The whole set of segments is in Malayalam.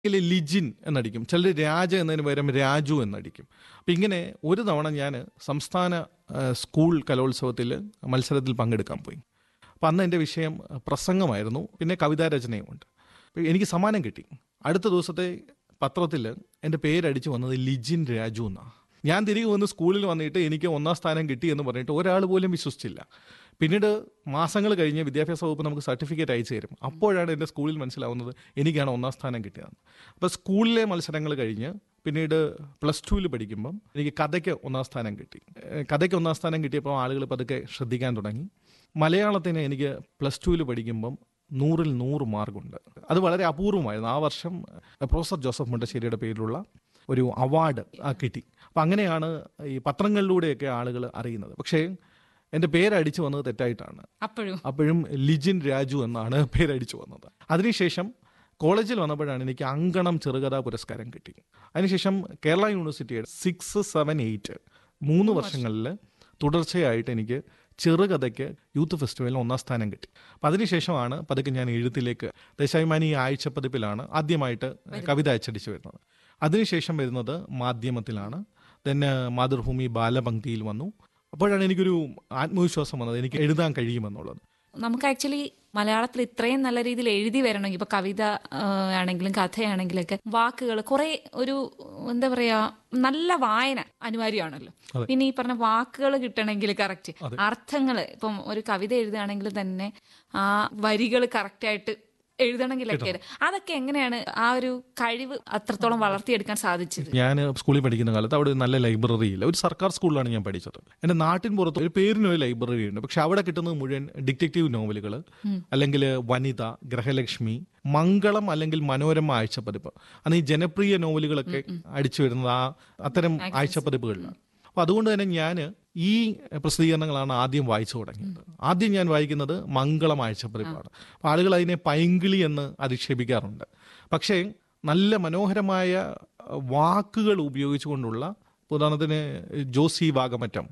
ഇതിൽ ലിജിൻ എന്നടിക്കും ചിലർ രാജ എന്നതിന് പകരം രാജു എന്നടിക്കും അപ്പം ഇങ്ങനെ ഒരു തവണ ഞാൻ സംസ്ഥാന ആ, സ്കൂൾ കലോത്സവത്തിൽ മത്സരത്തിൽ പങ്കെടുക്കാൻ പോയി അപ്പം അന്ന് എൻ്റെ വിഷയം പ്രസംഗമായിരുന്നു പിന്നെ കവിതാരചനയുമുണ്ട് അപ്പം എനിക്ക് സമ്മാനം കിട്ടി അടുത്ത ദിവസത്തെ പത്രത്തിൽ എൻ്റെ പേരടിച്ച് വന്നത് ലിജിൻ രാജു എന്നാണ് ഞാൻ തിരികെ വന്ന് സ്കൂളിൽ വന്നിട്ട് എനിക്ക് ഒന്നാം സ്ഥാനം കിട്ടി എന്ന് പറഞ്ഞിട്ട് ഒരാൾ പോലും വിശ്വസിച്ചില്ല പിന്നീട് മാസങ്ങൾ കഴിഞ്ഞ് വിദ്യാഭ്യാസ വകുപ്പ് നമുക്ക് സർട്ടിഫിക്കറ്റ് അയച്ചു തരും അപ്പോഴാണ് എൻ്റെ സ്കൂളിൽ മനസ്സിലാവുന്നത് എനിക്കാണ് ഒന്നാം സ്ഥാനം കിട്ടിയത് അപ്പോൾ സ്കൂളിലെ മത്സരങ്ങൾ കഴിഞ്ഞ് പിന്നീട് പ്ലസ് ടുവിൽ പഠിക്കുമ്പം എനിക്ക് കഥയ്ക്ക് ഒന്നാം സ്ഥാനം കിട്ടി ഏഹ് കഥയ്ക്ക് ഒന്നാം സ്ഥാനം കിട്ടിയപ്പോൾ ആളുകൾ പതുക്കെ ശ്രദ്ധിക്കാൻ തുടങ്ങി മലയാളത്തിന് എനിക്ക് പ്ലസ് ടുവിൽ പഠിക്കുമ്പം നൂറിൽ നൂറ് മാർക്കുണ്ട് അത് വളരെ അപൂർവമായിരുന്നു ആ വർഷം പ്രൊഫസർ ജോസഫ് മുണ്ടശ്ശേരിയുടെ പേരിലുള്ള ഒരു അവാർഡ് കിട്ടി അപ്പം അങ്ങനെയാണ് ഈ പത്രങ്ങളിലൂടെയൊക്കെ ആളുകൾ അറിയുന്നത് പക്ഷേ എൻ്റെ പേരടിച്ചു വന്നത് തെറ്റായിട്ടാണ് അപ്പോഴും അപ്പോഴും ലിജിൻ രാജു എന്നാണ് പേരടിച്ചു വന്നത് അതിനുശേഷം കോളേജിൽ വന്നപ്പോഴാണ് എനിക്ക് അങ്കണം ചെറുകഥാ പുരസ്കാരം കിട്ടി അതിനുശേഷം കേരള യൂണിവേഴ്സിറ്റിയുടെ സിക്സ് സെവൻ എയ്റ്റ് മൂന്ന് വർഷങ്ങളിൽ തുടർച്ചയായിട്ട് എനിക്ക് ചെറുകഥയ്ക്ക് യൂത്ത് ഫെസ്റ്റിവലിൽ ഒന്നാം സ്ഥാനം കിട്ടി അപ്പം അതിനുശേഷമാണ് പതുക്കെ ഞാൻ എഴുത്തിലേക്ക് ദേശാഭിമാനി ഈ ആഴ്ചപ്പതിപ്പിലാണ് ആദ്യമായിട്ട് കവിത അച്ചടിച്ചു വരുന്നത് അതിനുശേഷം വരുന്നത് മാധ്യമത്തിലാണ് then മാതൃഭൂമി ബാലപംക്തിയിൽ വന്നു അപ്പോഴാണ് എനിക്കൊരു ആത്മവിശ്വാസം വന്നത് എനിക്ക് എഴുതാൻ കഴിയുമെന്നുള്ളത് നമുക്ക് ആക്ച്വലി മലയാളത്തിൽ ഇത്രയും നല്ല രീതിയിൽ എഴുതി വരണമെങ്കിൽ ഇപ്പൊ കവിത ആ, ആണെങ്കിലും കഥയാണെങ്കിലൊക്കെ വാക്കുകൾ കുറെ ഒരു എന്താ പറയാ നല്ല വായന അനിവാര്യമാണല്ലോ അതെ. പിന്നെ ഈ പറഞ്ഞ വാക്കുകൾ കിട്ടണമെങ്കിൽ കറക്റ്റ് അർത്ഥങ്ങൾ ഇപ്പം ഒരു കവിത എഴുതുകയാണെങ്കിൽ തന്നെ ആ വരികൾ കറക്റ്റായിട്ട് എഴുതണമെങ്കിലൊക്കെ അതൊക്കെ എങ്ങനെയാണ് ആ ഒരു കഴിവ് അത്രത്തോളം വളർത്തിയെടുക്കാൻ സാധിച്ചത് ഞാൻ സ്കൂളിൽ പഠിക്കുന്ന കാലത്ത് അവിടെ ഒരു നല്ല ലൈബ്രറി ഇല്ല ഒരു സർക്കാർ സ്കൂളിലാണ് ഞാൻ പഠിച്ചത് എൻ്റെ നാട്ടിൻ പുറത്ത് ഒരു പേരിനൊരു ലൈബ്രറി ഉണ്ട് പക്ഷെ അവിടെ കിട്ടുന്നത് മുഴുവൻ ഡിറ്റക്റ്റീവ് നോവലുകൾ അല്ലെങ്കിൽ വനിത ഗ്രഹലക്ഷ്മി മംഗളം അല്ലെങ്കിൽ മനോരമ ആഴ്ചപ്പതിപ്പ് അന്ന് ഈ ജനപ്രിയ നോവലുകളൊക്കെ അടിച്ചു വരുന്നത് ആ അത്തരം ആഴ്ചപ്പതിപ്പുകളിലാണ് അപ്പോൾ അതുകൊണ്ട് തന്നെ ഞാൻ ഈ പ്രസിദ്ധീകരണങ്ങളാണ് ആദ്യം വായിച്ചു തുടങ്ങിയത് ആദ്യം ഞാൻ വായിക്കുന്നത് മംഗളം ആഴ്ചപ്പതിപ്പാണ് അപ്പോൾ ആളുകൾ അതിനെ പൈങ്കിളി എന്ന് അധിക്ഷേപിക്കാറുണ്ട് പക്ഷേ നല്ല മനോഹരമായ അഹ്, വാക്കുകൾ ഉപയോഗിച്ചുകൊണ്ടുള്ള ഉദാഹരണത്തിന് ജോസി വാഗമറ്റം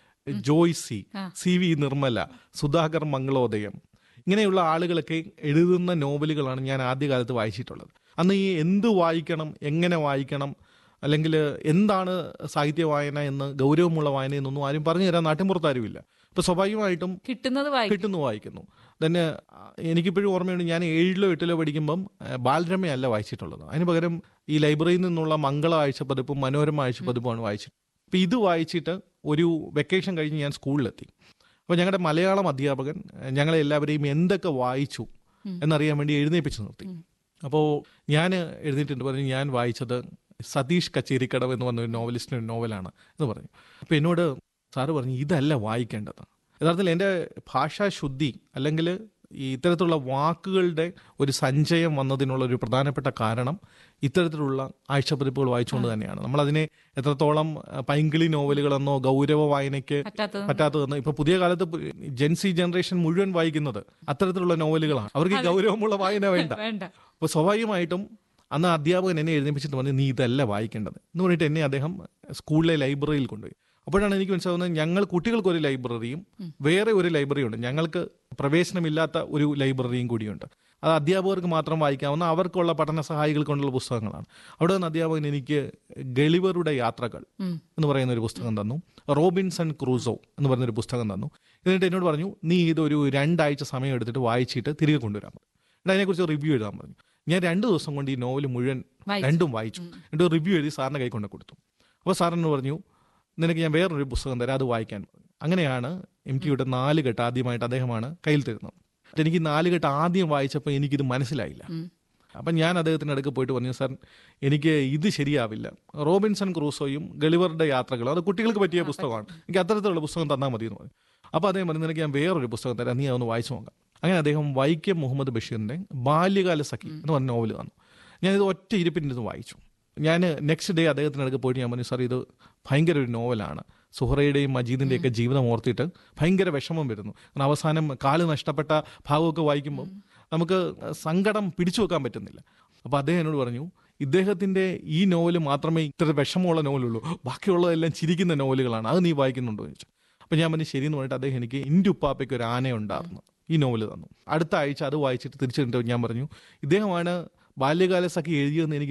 ജോയ്സി സി വി നിർമ്മല സുധാകർ മംഗളോദയം ഇങ്ങനെയുള്ള ആളുകളൊക്കെ എഴുതുന്ന നോവലുകളാണ് ഞാൻ ആദ്യകാലത്ത് വായിച്ചിട്ടുള്ളത് അന്ന് ഈ എന്ത് വായിക്കണം എങ്ങനെ വായിക്കണം അല്ലെങ്കിൽ എന്താണ് സാഹിത്യ വായന എന്ന് ഗൗരവമുള്ള വായന എന്നൊന്നും ആരും പറഞ്ഞു തരാൻ നാട്ടിൻപുറത്ത് ആരുമില്ല ഇപ്പൊ സ്വാഭാവികമായിട്ടും കിട്ടുന്നത് വായിക്കും കിട്ടുന്നു വായിക്കുന്നു തന്നെ എനിക്കിപ്പോഴും ഓർമ്മയുണ്ട് ഞാൻ ഏഴിലോ എട്ടിലോ പഠിക്കുമ്പം ആ, ബാലരമയല്ല വായിച്ചിട്ടുള്ളത് അതിന് പകരം ഈ ലൈബ്രറിയിൽ നിന്നുള്ള മംഗള ആഴ്ചപ്പതിപ്പും മനോരമ ആഴ്ചപ്പതിപ്പുമാണ് വായിച്ചത് അപ്പം ഇത് വായിച്ചിട്ട് ഒരു വെക്കേഷൻ കഴിഞ്ഞ് ഞാൻ സ്കൂളിലെത്തി അപ്പോൾ ഞങ്ങളുടെ മലയാളം അധ്യാപകൻ ആ, ഞങ്ങളെ എല്ലാവരെയും എന്തൊക്കെ വായിച്ചു എന്നറിയാൻ വേണ്ടി എഴുന്നേപ്പിച്ച് നിർത്തി അപ്പോൾ ഞാൻ എഴുതിയിട്ടുണ്ട് പറഞ്ഞു ഞാൻ വായിച്ചത് സതീഷ് കച്ചേരിക്കടവ് എന്ന് പറഞ്ഞ ഒരു നോവലിസ്റ്റിൻ്റെ ഒരു നോവലാണ് എന്ന് പറഞ്ഞു അപ്പോൾ എന്നോട് സാറ് പറഞ്ഞു ഇതല്ല വായിക്കേണ്ടത് യഥാർത്ഥത്തിൽ എൻ്റെ ഭാഷാശുദ്ധി അല്ലെങ്കിൽ ഈ ഇത്തരത്തിലുള്ള വാക്കുകളുടെ ഒരു സഞ്ചയം വന്നതിനുള്ള ഒരു പ്രധാനപ്പെട്ട കാരണം ഇത്തരത്തിലുള്ള ആഴ്ചപ്പതിപ്പുകൾ വായിച്ചുകൊണ്ട് തന്നെയാണ് നമ്മളതിനെ എത്രത്തോളം അഹ്, പൈങ്കിളി നോവലുകളെന്നോ ഗൗരവ വായനയ്ക്ക് പറ്റാത്തത് പറ്റാത്തതെന്ന് ഇപ്പൊ പുതിയ കാലത്ത് ജെൻസി ജനറേഷൻ മുഴുവൻ വായിക്കുന്നത് അത്തരത്തിലുള്ള നോവലുകളാണ് അവർക്ക് ഈ ഗൗരവമുള്ള വായന വേണ്ട വേണ്ട അപ്പോൾ സ്വാഭാവികമായിട്ടും അന്ന് അധ്യാപകൻ എന്നെ എഴുന്നേപ്പിച്ചിട്ട് പറഞ്ഞു നീ ഇതല്ല വായിക്കേണ്ടത് എന്ന് പറഞ്ഞിട്ട് എന്നെ അദ്ദേഹം സ്കൂളിലെ ലൈബ്രറിയിൽ കൊണ്ടുപോയി അപ്പോഴാണ് എനിക്ക് മനസ്സിലാവുന്നത് ഞങ്ങൾ കുട്ടികൾക്ക് ഒരു ലൈബ്രറിയും വേറെ ഒരു ലൈബ്രറി ഉണ്ട് ഞങ്ങൾക്ക് പ്രവേശനമില്ലാത്ത ഒരു ലൈബ്രറിയും കൂടിയുണ്ട് അത് അധ്യാപകർക്ക് മാത്രം വായിക്കാവുന്ന അവർക്കുള്ള പഠന സഹായികൾ കൊണ്ടുള്ള പുസ്തകങ്ങളാണ് അവിടെ നിന്ന് അധ്യാപകൻ എനിക്ക് ഗളിവറുടെ യാത്രകൾ ഉം. എന്ന് പറയുന്ന ഒരു പുസ്തകം തന്നു റോബിൻസൺ ക്രൂസോ എന്ന് പറയുന്ന ഒരു പുസ്തകം തന്നു എന്നിട്ട് എന്നോട് പറഞ്ഞു നീ ഇതൊരു രണ്ടാഴ്ച സമയം എടുത്തിട്ട് വായിച്ചിട്ട് തിരികെ കൊണ്ടുവരാൻ പറഞ്ഞു എന്നിട്ട് അതിനെക്കുറിച്ച് റിവ്യൂ എഴുതാൻ പറഞ്ഞു ഞാൻ രണ്ട് ദിവസം കൊണ്ട് ഈ നോവൽ മുഴുവൻ വായിച്ചു. രണ്ടും വായിച്ചു എന്നിട്ട് റിവ്യൂ എഴുതി സാറിന് കൈ കൊണ്ട് കൊടുത്തു അപ്പോൾ സാറിനോട് പറഞ്ഞു നിനക്ക് ഞാൻ വേറൊരു പുസ്തകം തരാം അത് വായിക്കാൻ പറഞ്ഞു അങ്ങനെയാണ് എം ടിയുടെ നാല് കെട്ട് ആദ്യമായിട്ട് അദ്ദേഹമാണ് കയ്യിൽ തരുന്നത് എന്നിട്ട് എനിക്ക് ഈ നാല് കെട്ട് ആദ്യം വായിച്ചപ്പോൾ എനിക്കിത് മനസ്സിലായില്ല ഉം. അപ്പം ഞാൻ അദ്ദേഹത്തിൻ്റെ അടുക്ക് പോയിട്ട് പറഞ്ഞു സാർ എനിക്ക് ഇത് ശരിയാവില്ല റോബിൻസൺ ക്രൂസോയും ഗളിവറുടെ യാത്രകളും അത് കുട്ടികൾക്ക് പറ്റിയ പുസ്തകമാണ് എനിക്ക് അത്തരത്തിലുള്ള പുസ്തകം തന്നാൽ മതി എന്ന് പറഞ്ഞു അപ്പോൾ അദ്ദേഹം പറഞ്ഞു നിനക്ക് ഞാൻ വേറൊരു പുസ്തകം തരാം നീ അതൊന്ന് വായിച്ചു നോക്കാം അങ്ങനെ അദ്ദേഹം വൈക്കം മുഹമ്മദ് ബഷീറിൻ്റെ ബാല്യകാല സഖി എന്ന് പറഞ്ഞ നോവൽ തന്നു ഞാനിത് ഒറ്റ ഇരിപ്പിൻ്റെ ഇത് വായിച്ചു ഞാൻ നെക്സ്റ്റ് ഡേ അദ്ദേഹത്തിൻ്റെ അടുക്ക് പോയിട്ട് ഞാൻ പറഞ്ഞു സാർ ഇത് ഭയങ്കര ഒരു നോവലാണ് സുഹറയുടെയും മജീദിൻ്റെയും ഒക്കെ ജീവിതം ഓർത്തിട്ട് ഭയങ്കര വിഷമം വരുന്നു കാരണം അവസാനം കാല് നഷ്ടപ്പെട്ട ഭാഗമൊക്കെ വായിക്കുമ്പോൾ നമുക്ക് സങ്കടം പിടിച്ചു വെക്കാൻ പറ്റുന്നില്ല അപ്പോൾ അദ്ദേഹം എന്നോട് പറഞ്ഞു ഇദ്ദേഹത്തിൻ്റെ ഈ നോവൽ മാത്രമേ ഇത്ര വിഷമമുള്ള നോവലുള്ളൂ ബാക്കിയുള്ളതെല്ലാം ചിരിക്കുന്ന നോവലുകളാണ് അത് നീ വായിക്കുന്നുണ്ടോ എന്ന് ചോദിച്ചു അപ്പം ഞാൻ പറഞ്ഞു ശരിയെന്ന് പറഞ്ഞിട്ട് അദ്ദേഹം എനിക്ക് എൻ്റെ ഉപ്പാപ്പയ്ക്ക് ഒരു ആന ഉണ്ടായിരുന്നു ഈ നോവൽ തന്നു അടുത്ത ആഴ്ച അത് വായിച്ചിട്ട് തിരിച്ചിട്ട് ഞാൻ പറഞ്ഞു ഇദ്ദേഹമാണ് ബാല്യകാല സഖി എഴുതിയതെന്ന് എനിക്ക്